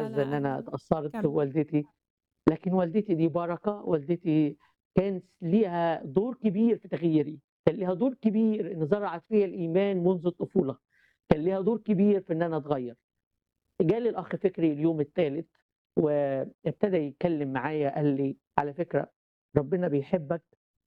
عزة إن أنا على اتأثّرت كمّل. بوالدتي، لكن والدتي دي بركة، والدتي كان ليها دور كبير في تغييري، كان ليها دور كبير إن زرعت فيّا الإيمان منذ الطفولة، كان ليها دور كبير في إن أنا أتغيّر. جالي الأخ فكري اليوم التالت وابتدى يتكلّم معايا قال لي: "على فكرة ربنا بيحبك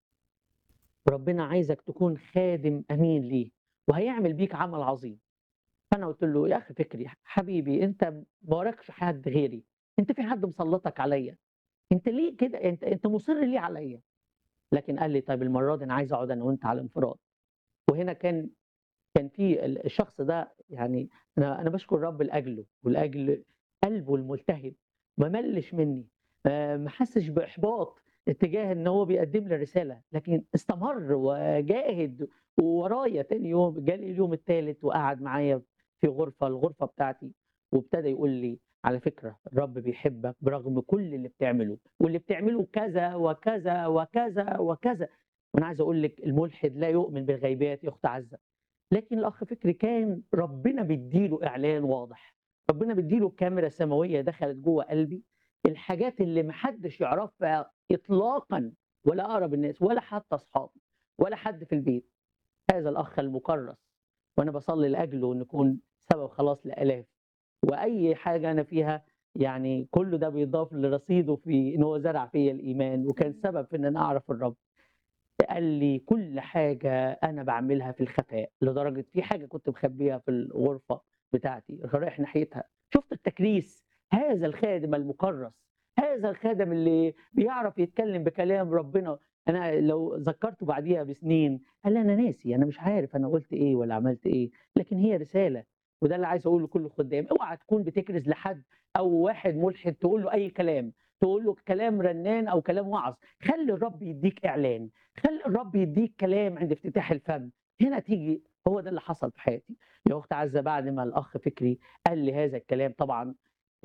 وربنا عايزك تكون خادم أمين ليه، وهيعمل بيك عمل عظيم." فأنا قُلت له: "يا أخ فكري حبيبي أنت ما وراكش حد غيري، أنت في حد مسلّطك عليّا، أنت ليه كده أنت أنت مُصِر ليه عليّا؟" لكن قال لي: "طيب المرّة دي أنا عايز أقعد أنا وأنت على انفراد." وهنا كان كان في ال الشخص ده يعني أنا أنا باشكر الرب لأجله ولأجل قلبه الملتهب، ما ملِّش منّي، آآ ما حسّش بإحباط اتجاه إن هو بيقدّم لي رسالة، لكن استمر وجاهد وورايا تاني يوم، جالي اليوم التالت وقعد معايا في غرفة، الغرفة بتاعتي، وابتدى يقول لي: "على فكرة الرب بيحبك برغم كل اللي بتعمله، واللي بتعمله كذا، وكذا، وكذا، وكذا." وأنا عايز أقول لِك المُلحد لا يؤمن بالغيبيات يا أخت عزة، لكن الأخ فكري كان ربنا مدّي له إعلان واضح، ربنا مدّي له كاميرا سماوية دخلت جوّه قلبي، الحاجات اللي ما حدّش يعرفها إطلاقًا ولا أقرب الناس ولا حتى أصحابي ولا حد في البيت، هذا الأخ المُكرّس وأنا باصلّي لأجله إنه يكون سبب خلاص لآلاف، وأي حاجة أنا فيها يعني كل ده بيضاف لرصيده في إن هو زرع فيّا الإيمان وكان إمم. سبب في إن أنا أعرف الرب. قال لي: "كل حاجة أنا باعملها في الخفاء." لدرجة في حاجة كنت مخبّيها في الغرفة بتاعتي، رايح ناحيتها، شُفت التكريس، هذا الخادم المُكرّس، هذا الخادم اللي بيعرف يتكلّم بكلام ربنا، أنا لو ذكّرته بعديها بسنين، قال لي: "أنا ناسي، أنا مش عارف أنا قُلت إيه والّا عملت إيه." لكن هي رسالة، وده اللي عايز أقوله لكل الخُدّام، اوعى تكون بتكرز لحد أو واحد مُلحد تقول له أي كلام، تقول له كلام رنان أو كلام وعظ، خلّي الرب يدّيك إعلان، خلّي الرب يدّيك كلام عند افتتاح الفم، هنا تيجي هو ده اللي حصل في حياتي. يا أخت عزة بعد ما الأخ فكري قال لي هذا الكلام طبعًا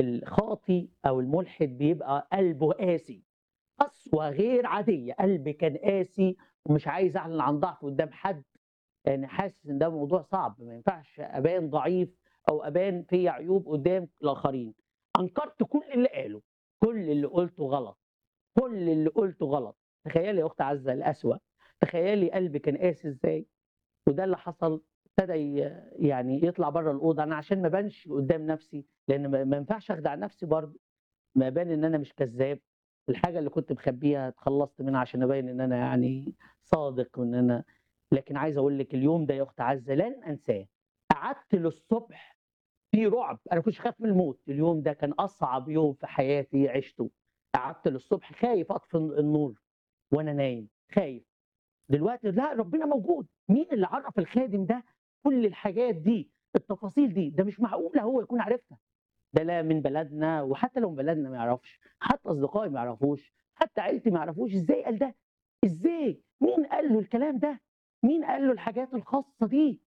الخاطي أو المُلحد بيبقى قلبه قاسي، قسوة غير عادية، قلبي كان قاسي ومش عايز أعلن عن ضعفي قدّام حد، لإن حاسس إن ده موضوع صعب، ما ينفعش أبان ضعيف أو أبان فيّا عيوب قدّام الآخرين. أنكرت كل اللي قاله، كل اللي قُلته غلط، كل اللي قُلته غلط. تخيّلي يا أخت عزة القسوة، تخيّلي قلبي كان قاسي إزاي، وده اللي حصل، ابتدى ي يعني يطلع برّه الأوضة، أنا عشان ما أبانش قدّام نَفْسي، لإن ما ما ينفعش أخدع نَفْسي برضه، ما أبان إن أنا مش كذّاب، الحاجة اللي كنت مخبّيها اتخلّصت منها عشان أبيّن إن أنا يعني صادق وإن أنا لكن عايز أقول لِك اليوم ده يا أخت عزة لن أنساه، قعدت للصبح في رعب، أنا ما كنتش خايف من الموت، اليوم ده كان أصعب يوم في حياتي عِشته، قعدت للصبح خايف أطفي الن النور وأنا نايم، خايف. دلوقتي لأ، ربنا موجود، مين اللي عرّف الخادم ده كل الحاجات دي، التفاصيل دي، ده مش معقولة هو يكون عارفها، ده لا من بلدنا وحتى لو من بلدنا ما يعرفش، حتى أصدقائي ما يعرفوش، حتى عيلتي ما يعرفوش، إزاي قال ده؟ إزاي؟ مين قال له الكلام ده؟ مين قال له الحاجات الخاصة دي؟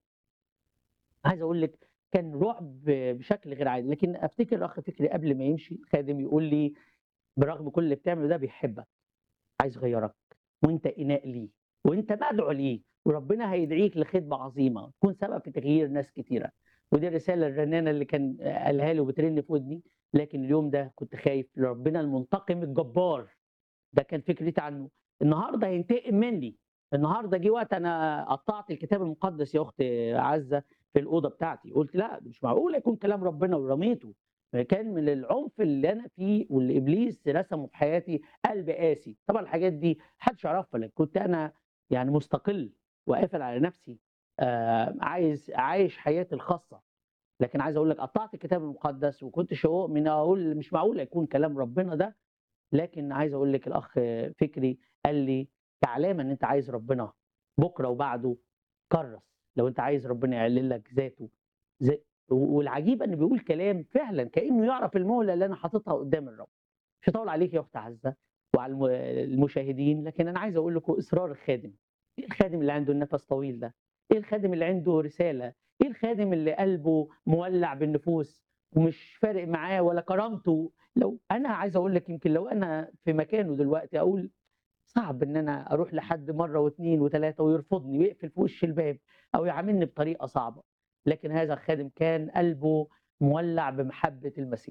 عايز أقول لِك كان رعب بشكل غير عادي، لكن أفتكر الأخ فكري قبل ما يمشي الخادم يقول لي: "برغم كل اللي بتعمله ده بيحبك، عايز يغيّرك وأنت إناء ليه، وأنت مدعو ليه، وربنا هيدعيك لخدمة عظيمة، تكون سبب في تغيير ناس كتيرة." ودي الرسالة الرنانة اللي كان قالها لي وبترن في ودني، لكن اليوم ده كنت خايف لربنا المنتقم الجبار، ده كان فكرتي عنه، النهارده هينتقم منّي، النهارده جه وقت أنا قطّعت الكتاب المقدس يا أخت عزة في الأوضة بتاعتي، قُلت لأ، مش معقولة يكون كلام ربنا ورميته، كان من العنف اللي أنا فيه واللي إبليس رسمه في حياتي قلب قاسي، طبعًا الحاجات دي ما حدش يعرفها، لكن كنت أنا يعني مستقل وقافل على نَفْسي، آآ عايز عايش حياتي الخاصة، لكن عايز أقول لك قطّعت الكتاب المقدس وما كنتش أؤمن أقول مش معقولة يكون كلام ربنا ده، لكن عايز أقول لِك الأخ فكري قال لي: "كعلامة إن أنت عايز ربنا بُكرة وبعده كرّس، لو أنت عايز ربنا يعلن لك ذاته." ذ والعجيبة إنه بيقول كلام فعلًا كإنه يعرف المهلة اللي أنا حاططها قدّام الرب. مش هاطوّل عليكِ يا أخت عزة وعلى الم المشاهدين، لكن أنا عايز أقول لكم إصرار الخادم، إيه الخادم اللي عنده النَفَس طويل ده؟ إيه الخادم اللي عنده رسالة؟ إيه الخادم اللي قلبه مولّع بالنفوس ومش فارق معاه ولا كرامته، لو أنا عايز أقول لك يمكن لو أنا في مكانه دلوقتي أقول صعب إن أنا أروح لحد مرّة و2 و3 ويرفضني ويقفل في وشّي الباب أو يعاملني بطريقة صعبة، لكن هذا الخادم كان قلبه مولّع بمحبة المسيح.